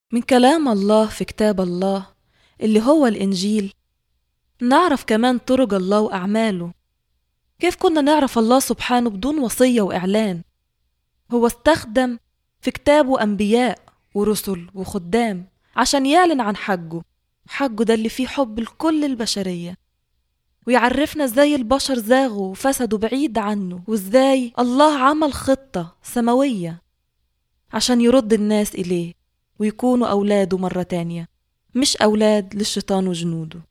من كلام الله في كتاب الله اللي هو الإنجيل نعرف كمان طرق الله وأعماله كيف كنا نعرف الله سبحانه بدون وصية وإعلان هو استخدم في كتابه أنبياء ورسل وخدام عشان يعلن عن حقه حقه ده اللي فيه حب لكل البشرية ويعرفنا ازاي البشر زاغوا وفسدوا بعيد عنه وازاي الله عمل خطة سماوية عشان يرد الناس إليه ويكونوا أولاده مرة تانية مش أولاد للشيطان وجنوده